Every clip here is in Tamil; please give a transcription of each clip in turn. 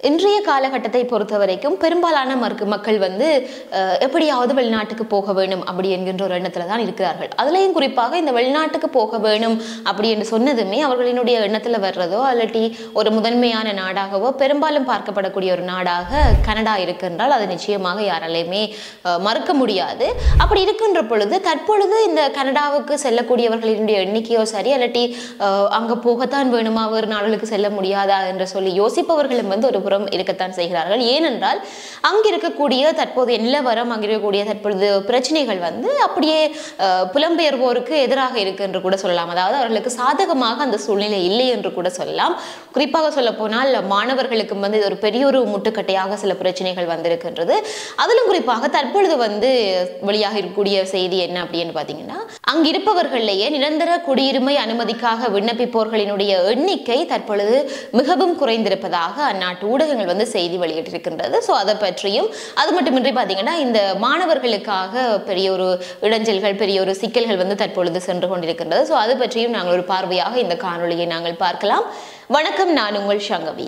இன்றைய காலகட்டத்தை பொறுத்த வரைக்கும் பெரும்பாலான மருக்கு மக்கள் வந்து அஹ், எப்படியாவது வெளிநாட்டுக்கு போக வேணும் அப்படி என்கின்ற ஒரு எண்ணத்துல தான் இருக்கிறார்கள் அதுலேயும் குறிப்பாக இந்த வெளிநாட்டுக்கு போக வேணும் அப்படி என்று சொன்னதுமே அவர்களினுடைய எண்ணத்துல வர்றதோ அல்லாட்டி ஒரு முதன்மையான நாடாகவோ பெரும்பாலும் பார்க்கப்படக்கூடிய ஒரு நாடாக கனடா இருக்கின்றால் அது நிச்சயமாக யாராலையுமே அஹ், மறுக்க முடியாது அப்படி இருக்கின்ற பொழுது தற்பொழுது இந்த கனடாவுக்கு செல்லக்கூடியவர்களினுடைய எண்ணிக்கையோ சரி அல்லாட்டி அஹ், அங்க போகத்தான் வேணுமா வேறு நாடுகளுக்கு செல்ல முடியாதா என்று சொல்லி யோசிப்பவர்களும் வந்து ஒரு புறம் இருக்கத்தான் செய்கிறார்கள் ஏனென்றால் அங்க இருக்கக்கூடிய தற்போதைய நிலவரம் அங்க இருக்கக்கூடிய தற்பொழுது பிரச்சனைகள் வந்து அப்படியே அஹ், புலம்பெயர்வோருக்கு எதிராக இருக்கு என்று கூட சொல்லலாம் அதாவது அவர்களுக்கு சாதகமாக அந்த சூழ்நிலை இல்லை என்று கூட சொல்லலாம் குறிப்பாக சொல்ல போனால் மாணவர்களுக்கு வந்து இது ஒரு பெரிய ஒரு முட்டுக்கட்டையாக சில பிரச்சனைகள் வந்திருக்கின்றது அதிலும் குறிப்பாக தற்பொழுது வந்து வெளியாக இருக்கக்கூடிய செய்தி என்ன அப்படின்னு பார்த்தீங்கன்னா அங்க இருப்பவர்களிலேயே நிரந்தர குடியுரிமை அனுமதிக்காக விண்ணப்பிப்போர்களினுடைய எண்ணிக்கை தற்பொழுது மிகவும் குறைந்திருப்பதாக அந்நாட்டு ஊடகங்கள் வந்து செய்தி வெளியிட்டிருக்கின்றது ஸோ அதை பற்றியும் அது மட்டுமின்றி பார்த்தீங்கன்னா இந்த மாணவர்களுக்காக பெரிய ஒரு இடைஞ்சல்கள் பெரிய ஒரு சிக்கல்கள் வந்து தற்பொழுது சென்று கொண்டிருக்கின்றது ஸோ அது பற்றியும் நாங்கள் ஒரு பார்வையாக இந்த காணொளியை நாங்கள் பார்க்கலாம் வணக்கம் நான் உங்கள் சங்கவி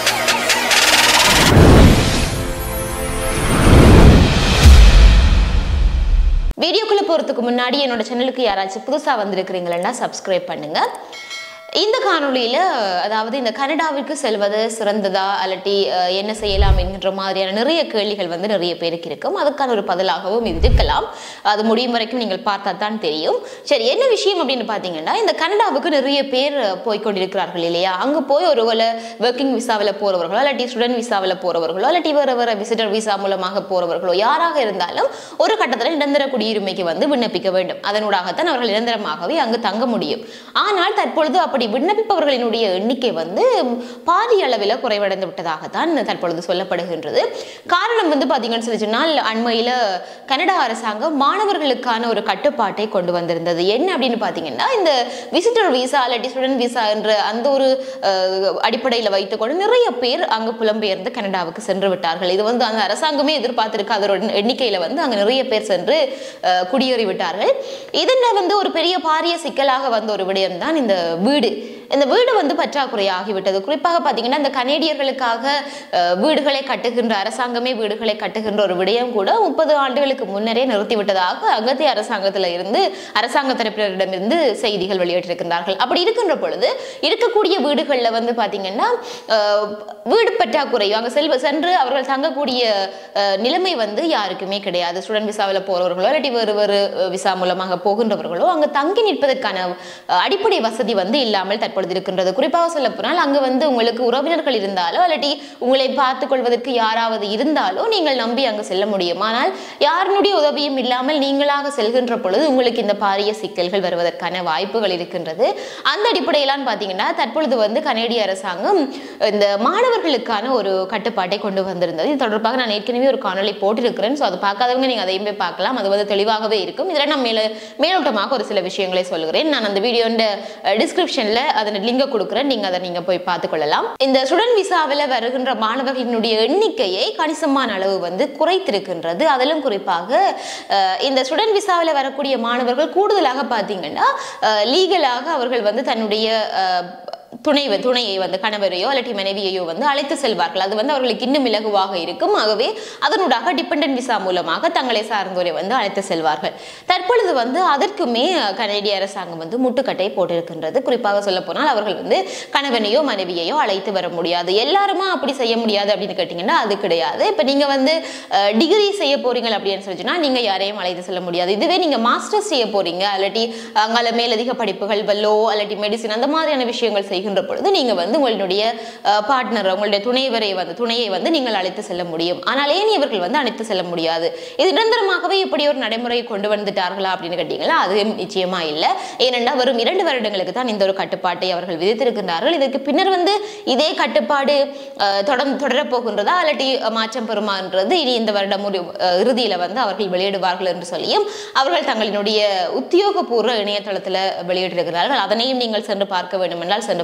வீடியோக்குள்ள போறதுக்கு முன்னாடி என்னோட சேனலுக்கு யாராச்சும் புதுசா வந்திருக்கிறீங்களா சப்ஸ்கிரைப் பண்ணுங்க இந்த காணொளியில அதாவது இந்த கனடாவிற்கு செல்வது சிறந்ததா அல்லாட்டி அஹ், என்ன செய்யலாம் என்கின்ற மாதிரியான நிறைய கேள்விகள் வந்து நிறைய பேருக்கு இருக்கும் அதுக்கான ஒரு பதிலாகவும் இது இருக்கலாம் அது முடியும் வரைக்கும் நீங்கள் பார்த்தா தான் தெரியும் சரி என்ன விஷயம் அப்படின்னு பார்த்தீங்கன்னா இந்த கனடாவுக்கு நிறைய பேர் போய் கொண்டிருக்கிறார்கள் இல்லையா அங்க போய் ஒருவேளை ஒர்க்கிங் விசாவில் போறவர்களோ இல்லாட்டி ஸ்டூடெண்ட் விசாவில் போறவர்களோ இல்லாட்டி வேற வேற விசிட்டர் விசா மூலமாக போறவர்களோ யாராக இருந்தாலும் ஒரு கட்டத்தில் நிரந்தர குடியுரிமைக்கு வந்து விண்ணப்பிக்க வேண்டும் அதனூடாகத்தான் அவர்கள் நிரந்தரமாகவே அங்கு தங்க முடியும் ஆனால் தற்பொழுது அப்படி விண்ணப்பிப்பவர்களினுடைய எண்ணிக்கை வந்து பாதி அளவில் குறைவடைந்து விட்டதாகத்தான் தற்பொழுது சொல்லப்படுகின்றது காரணம் வந்து பார்த்தீங்கன்னு சொல்லி சொன்னால் அண்மையில் கனடா அரசாங்கம் மாணவர்களுக்கான ஒரு கட்டுப்பாட்டை கொண்டு வந்திருந்தது என்ன அப்படின்னு பார்த்தீங்கன்னா இந்த விசிட்டர் விசா இல்லாட்டி ஸ்டூடெண்ட் விசா என்ற அந்த ஒரு அடிப்படையில் வைத்துக்கொண்டு நிறைய பேர் அங்கு புலம்பெயர்ந்து கனடாவுக்கு சென்று விட்டார்கள் இது வந்து அந்த அரசாங்கமே எதிர்பார்த்திருக்க அதோட எண்ணிக்கையில் வந்து அங்கே நிறைய பேர் சென்று அஹ், குடியேறி விட்டார்கள் இதன் வந்து ஒரு பெரிய பாரிய சிக்கலாக வந்த ஒரு விடயம் தான் இந்த வீடு இந்த வீடு வந்து பற்றாக்குறையாகிவிட்டது குறிப்பாக பார்த்தீங்கன்னா இந்த கனேடியர்களுக்காக அஹ், வீடுகளை கட்டுகின்ற அரசாங்கமே வீடுகளை கட்டுகின்ற ஒரு விடயம் கூட முப்பது ஆண்டுகளுக்கு முன்னரே நிறுத்திவிட்டதாக அகத்திய அரசாங்கத்தில் இருந்து அரசாங்க தரப்பினரிடமிருந்து செய்திகள் வெளியிட்டிருக்கின்றார்கள் அப்படி இருக்கின்ற பொழுது இருக்கக்கூடிய வீடுகளில் வந்து பார்த்தீங்கன்னா அஹ், வீடு பற்றாக்குறை அங்கே செல்வ சென்று அவர்கள் தங்கக்கூடிய அஹ், நிலைமை வந்து யாருக்குமே கிடையாது ஸ்டூடெண்ட் விசாவில் போறவர்களோ இல்லாட்டி வேறு வேறு அஹ், விசா மூலமாக போகின்றவர்களோ அங்கே தங்கி நிற்பதற்கான அஹ், அடிப்படை வசதி வந்து இல்லாமல் தற்பொழுது இருக்கின்றது குறிப்பாக சொல்ல போனால் அங்கே வந்து உங்களுக்கு உறவினர்கள் இருந்தாலோ இல்லாட்டி உங்களை பார்த்துக் கொள்வதற்கு யாராவது இருந்தாலோ நீங்கள் நம்பி அங்கு செல்ல முடியும் ஆனால் யாருடைய உதவியும் இல்லாமல் நீங்களாக செல்கின்ற பொழுது உங்களுக்கு இந்த பாரிய சிக்கல்கள் வருவதற்கான வாய்ப்புகள் இருக்கின்றது அந்த அடிப்படையிலான் பார்த்தீங்கன்னா தற்பொழுது வந்து கனேடிய அரசாங்கம் இந்த மாணவர்களுக்கான ஒரு கட்டுப்பாட்டை கொண்டு வந்திருந்தது இது தொடர்பாக நான் ஏற்கனவே ஒரு காணொளி போட்டிருக்கிறேன் ஸோ அதை பார்க்காதவங்க நீங்கள் அதையும் போய் பார்க்கலாம் அது வந்து தெளிவாகவே இருக்கும் இதில் நான் மேல மேலோட்டமாக ஒரு சில விஷயங்களை சொல்கிறேன் நான் அந்த வீடியோட டிஸ்கிரிப்ஷனில் அதன் லிங்கை கொடுக்குறேன் நீங்கள் அதை நீங்கள் போய் பார்த்துக்கொள்ளலாம் இந்த ஸ்டூடெண்ட் விசாவில் வருகின்ற மாணவர்களினுடைய எண்ணிக்கையை கணிசமான அளவு வந்து குறைத்திருக்கின்றது அதிலும் குறிப்பாக அஹ், இந்த ஸ்டூடெண்ட் விசாவில் வரக்கூடிய மாணவர்கள் கூடுதலாக பார்த்தீங்கன்னா லீகலாக அவர்கள் வந்து தன்னுடைய அஹ், துணை துணையை வந்து கணவரையோ இல்லாட்டி மனைவியையோ வந்து அழைத்து செல்வார்கள் அது வந்து அவர்களுக்கு இன்னும் இலகுவாக இருக்கும் ஆகவே அதனூடாக டிபெண்டன்ட் விசா மூலமாக தங்களை சார்ந்தோரை வந்து அழைத்து செல்வார்கள் தற்பொழுது வந்து அதற்குமே அஹ், கனேடிய அரசாங்கம் வந்து முட்டுக்கட்டை போட்டிருக்கின்றது குறிப்பாக சொல்ல போனால் அவர்கள் வந்து கணவனையோ மனைவியையோ அழைத்து வர முடியாது எல்லாருமா அப்படி செய்ய முடியாது அப்படின்னு கேட்டிங்கன்னா அது கிடையாது இப்போ நீங்கள் வந்து டிகிரி செய்ய போறீங்க அப்படின்னு சொல்லிச்சுன்னா நீங்கள் யாரையும் அழைத்து செல்ல முடியாது இதுவே நீங்கள் மாஸ்டர்ஸ் செய்ய போறீங்க இல்லாட்டி அங்கால மேலதிக படிப்புகள் லோ இல்லாட்டி மெடிசின் அந்த மாதிரியான விஷயங்கள் செய்கின்ற பொழுது நீங்க வந்து உங்களுடைய பார்ட்னர் உங்களுடைய துணைவரை வந்து துணையை வந்து நீங்கள் அழைத்து செல்ல முடியும் ஆனால் ஏனியவர்கள் வந்து அழைத்து செல்ல முடியாது இது நிரந்தரமாகவே இப்படி ஒரு நடைமுறையை கொண்டு வந்துட்டார்களா அப்படின்னு கேட்டீங்களா அது நிச்சயமா இல்லை ஏனென்றால் வரும் இரண்டு வருடங்களுக்கு தான் இந்த ஒரு கட்டுப்பாட்டை அவர்கள் விதித்திருக்கின்றார்கள் இதற்கு பின்னர் வந்து இதே கட்டுப்பாடு அஹ், தொடர்ந்து தொடரப் போகின்றதா இல்லாட்டி மாற்றம் பெறுமான்றது இனி இந்த வருடம் ஒரு அஹ், இறுதியில வந்து அவர்கள் வெளியிடுவார்கள் என்று சொல்லியும் அவர்கள் தங்களினுடைய உத்தியோகபூர்வ இணையதளத்தில் வெளியிட்டிருக்கிறார்கள் அதனையும் நீங்கள் சென்று பார்க்க வேண்டும் என்றால் சென்று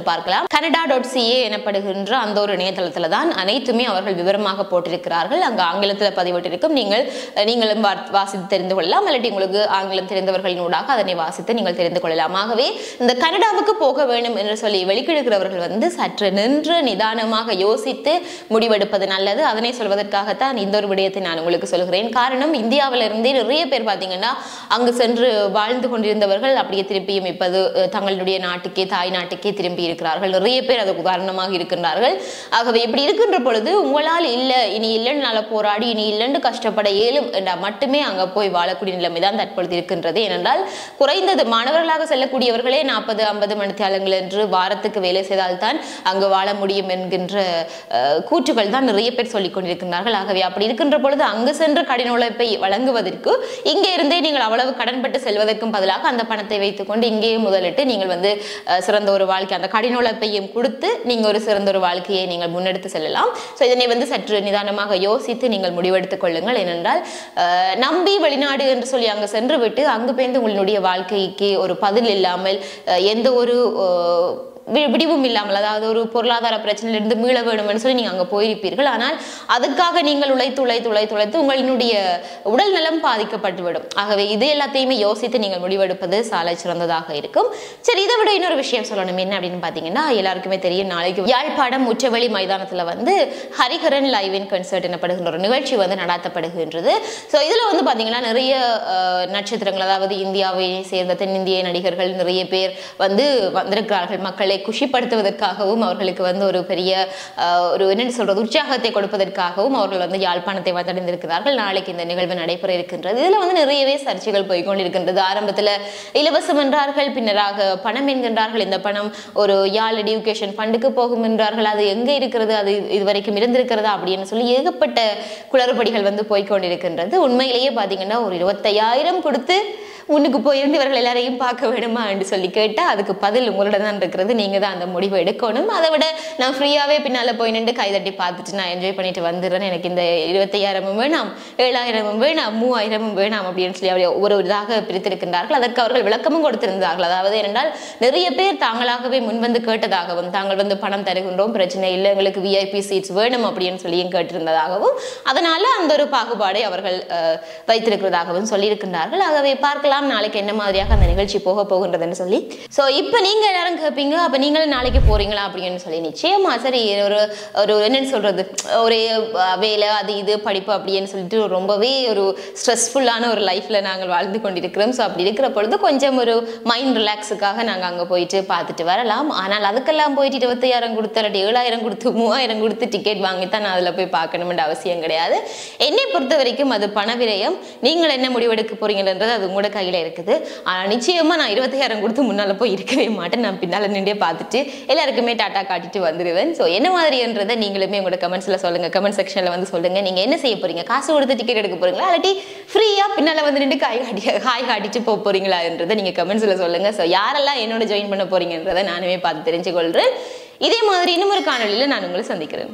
பார்க்கலாம் கனடா டாட் சிஏ எனப்படுகின்ற அந்த ஒரு இணையதளத்துல தான் அனைத்துமே அவர்கள் விவரமாக போட்டிருக்கிறார்கள் அங்கு ஆங்கிலத்தில் பதிவிட்டிருக்கும் நீங்கள் நீங்களும் வா- வாசித்து தெரிந்து கொள்ளலாம் இல்லாட்டி உங்களுக்கு ஆங்கிலம் தெரிந்தவர்களின் ஊடாக அதனை வாசித்து நீங்கள் தெரிந்து கொள்ளலாம் ஆகவே இந்த கனடாவுக்கு போக வேண்டும் என்று சொல்லி வெளிக்கிடுகிறவர்கள் வந்து சற்று நின்று நிதானமாக யோசித்து முடிவெடுப்பது நல்லது அதனை சொல்வதற்காகத்தான் இந்த ஒரு விடயத்தை நான் உங்களுக்கு சொல்கிறேன் காரணம் இந்தியாவில இருந்தே நிறைய பேர் பார்த்தீங்கன்னா அங்கு சென்று வாழ்ந்து கொண்டிருந்தவர்கள் அப்படியே திருப்பியும் இப்போது அஹ், தங்களுடைய நாட்டுக்கே தாய் நாட்டுக்கே திரும்பி இருக்கிறார்கள் நிறைய பேர் அதுக்கு உதாரணமாக இருக்கின்றார்கள் ஆகவே இப்படி இருக்கின்ற பொழுது உங்களால் இல்லை இனி இல்லைன்னு போராடி இனி இல்லைன்னு கஷ்டப்பட இயலும் என்றால் மட்டுமே அங்கே போய் வாழக்கூடிய நிலைமை தான் தற்பொழுது இருக்கின்றது ஏனென்றால் குறைந்தது மாணவர்களாக செல்லக்கூடியவர்களே நாற்பது ஐம்பது மணித்தியாலங்கள் என்று வாரத்துக்கு வேலை செய்தால்தான் அங்கு வாழ முடியும் என்கின்ற அஹ், கூற்றுகள் தான் நிறைய பேர் சொல்லிக் கொண்டிருக்கிறார்கள் ஆகவே அப்படி இருக்கின்ற பொழுது அங்கு சென்று கடின உழைப்பை வழங்குவதற்கு இங்கே இருந்தே நீங்கள் அவ்வளவு கடன்பட்டு செல்வதற்கும் பதிலாக அந்த பணத்தை வைத்துக்கொண்டு இங்கேயே முதலிட்டு நீங்கள் வந்து அஹ், சிறந்த ஒரு வாழ்க்கை அந்த கடின உழைப்பையும் கொடுத்து நீங்கள் ஒரு சிறந்த ஒரு வாழ்க்கையை நீங்கள் முன்னெடுத்து செல்லலாம் ஸோ இதனை வந்து சற்று நிதானமாக யோசித்து நீங்கள் முடிவெடுத்துக் கொள்ளுங்கள் ஏனென்றால் அஹ், நம்பி வெளிநாடு என்று சொல்லி அங்கு சென்று விட்டு அங்கு போய்ந்து உங்களுடைய வாழ்க்கைக்கு ஒரு பதில் இல்லாமல் அஹ், எந்த ஒரு அஹ், வி- விடிவும் இல்லாமல் அதாவது ஒரு பொருளாதார பிரச்சனையிலிருந்து மீள வேணும்னு சொல்லி நீங்கள் அங்கே போயிருப்பீர்கள் ஆனால் அதுக்காக நீங்கள் உழைத்து உழைத்து உழைத்து உழைத்து உங்களினுடைய உடல் நலம் பாதிக்கப்பட்டுவிடும் ஆகவே இது எல்லாத்தையுமே யோசித்து நீங்கள் முடிவெடுப்பது சாலை சிறந்ததாக இருக்கும் சரி இதை விட இன்னொரு விஷயம் சொல்லணும் என்ன அப்படின்னு பார்த்தீங்கன்னா எல்லாருக்குமே தெரியும் நாளைக்கு யாழ்ப்பாணம் முற்றவெளி மைதானத்தில் வந்து ஹரிஹரன் லைவ் இன் கன்சர்ட் எனப்படுகின்ற ஒரு நிகழ்ச்சி வந்து நடத்தப்படுகின்றது ஸோ இதில் வந்து பார்த்தீங்கன்னா நிறைய அஹ், நட்சத்திரங்கள் அதாவது இந்தியாவை சேர்ந்த தென்னிந்திய நடிகர்கள் நிறைய பேர் வந்து வந்திருக்கிறார்கள் மக்களை குஷிப்படுத்துவதற்காகவும் அவர்களுக்கு வந்து ஒரு பெரிய அஹ், ஒரு என்னென்னு சொல்றது உற்சாகத்தை கொடுப்பதற்காகவும் அவர்கள் வந்து யாழ்ப்பாணத்தை வந்தடைந்திருக்கிறார்கள் நாளைக்கு இந்த நிகழ்வு நடைபெற இருக்கின்றது இதில் வந்து நிறையவே சர்ச்சைகள் போய்கொண்டிருக்கின்றது ஆரம்பத்தில் இலவசம் என்றார்கள் பின்னராக பணம் என்கின்றார்கள் இந்த பணம் ஒரு யாழ் எடுகேஷன் ஃபண்டுக்கு போகும் என்றார்கள் அது எங்கே இருக்கிறது அது இதுவரைக்கும் இருந்திருக்கிறதா அப்படின்னு சொல்லி ஏகப்பட்ட குளறுபடிகள் வந்து போய்கொண்டிருக்கின்றது உண்மையிலேயே பார்த்தீங்கன்னா ஒரு இருபத்தையாயிரம் கொடுத்து முன்னுக்கு போயிருந்து இவர்கள் எல்லாரையும் பார்க்க வேணுமா என்று சொல்லி கேட்டால் அதுக்கு பதில் உங்களோட தான் இருக்கிறது நீங்கள் தான் அந்த முடிவை எடுக்கணும் அதை விட நான் ஃப்ரீயாகவே பின்னால் போய் நின்று கைதட்டி பார்த்துட்டு நான் என்ஜாய் பண்ணிட்டு வந்துடுறேன் எனக்கு இந்த இருபத்தையாயிரமும் வேணாம் ஏழாயிரமும் வேணாம் மூவாயிரமும் வேணாம் அப்படின்னு சொல்லி அவரை ஒரு இதாக பிரித்திருக்கின்றார்கள் அதற்கு அவர்கள் விளக்கமும் கொடுத்திருந்தார்கள் அதாவது என்னென்றால் நிறைய பேர் தாங்களாகவே முன்வந்து கேட்டதாகவும் தாங்கள் வந்து பணம் தருகின்றோம் பிரச்சனை இல்லை எங்களுக்கு விஐபி சீட்ஸ் வேணும் அப்படின்னு சொல்லியும் கேட்டிருந்ததாகவும் அதனால அந்த ஒரு பாகுபாடை அவர்கள் அஹ், வைத்திருக்கிறதாகவும் சொல்லியிருக்கின்றார்கள் ஆகவே பார்க்கலாம் நாளைக்கு என்ன மாதிரியாக அந்த நிகழ்ச்சி போக போகின்றதுன்னு சொல்லி ஸோ இப்போ நீங்க எல்லாரும் கேட்பீங்க அப்போ நீங்களும் நாளைக்கு போறீங்களா அப்படின்னு சொல்லி நிச்சயமா சரி ஒரு ஒரு என்னன்னு சொல்றது ஒரு அஹ், வேலை அது இது படிப்பு அப்படின்னு சொல்லிட்டு ரொம்பவே ஒரு ஸ்ட்ரெஸ்ஃபுல்லான ஒரு லைஃப்ல நாங்கள் வாழ்ந்து கொண்டிருக்கிறோம் ஸோ அப்படி இருக்கிற பொழுது கொஞ்சம் ஒரு மைண்ட் ரிலாக்ஸுக்காக நாங்கள் அங்கே போயிட்டு பார்த்துட்டு வரலாம் ஆனால் அதுக்கெல்லாம் போயிட்டு இருபத்தையாயிரம் கொடுத்து இல்லாட்டி ஏழாயிரம் கொடுத்து மூவாயிரம் கொடுத்து டிக்கெட் வாங்கித்தான் நான் அதில் போய் பார்க்கணும்ன்ற அவசியம் கிடையாது என்னை பொறுத்த வரைக்கும் அது பண விரயம் நீங்கள் என்ன முடிவெடுக்க போறீங்கன்றது அது உங்களோட கையில் இருக்குது ஆனால் நிச்சயமாக நான் இருபத்தையாயிரம் கொடுத்து முன்னால் போய் இருக்கவே மாட்டேன் நான் பின்னால் நின்றே பார்த்துட்டு எல்லாருக்குமே டாட்டா காட்டிட்டு வந்துடுவேன் ஸோ என்ன மாதிரின்றதை நீங்களுமே உங்களோட கமெண்ட்ஸில் சொல்லுங்கள் கமெண்ட் செக்ஷனில் வந்து சொல்லுங்கள் நீங்கள் என்ன செய்ய போறீங்க காசு கொடுத்து டிக்கெட் எடுக்க போறீங்களா இல்லாட்டி ஃப்ரீயாக பின்னால் வந்து நின்று காய் காட்டி காய் காட்டிட்டு போக போறீங்களான்றதை நீங்கள் கமெண்ட்ஸில் சொல்லுங்கள் ஸோ யாரெல்லாம் என்னோட ஜாயின் பண்ண போறீங்கன்றதை நானுமே பார்த்து தெரிஞ்சுக்கொள்கிறேன் இதே மாதிரி இன்னும் ஒரு காணொலியில் நான் உங்களை சந்திக்கிறேன்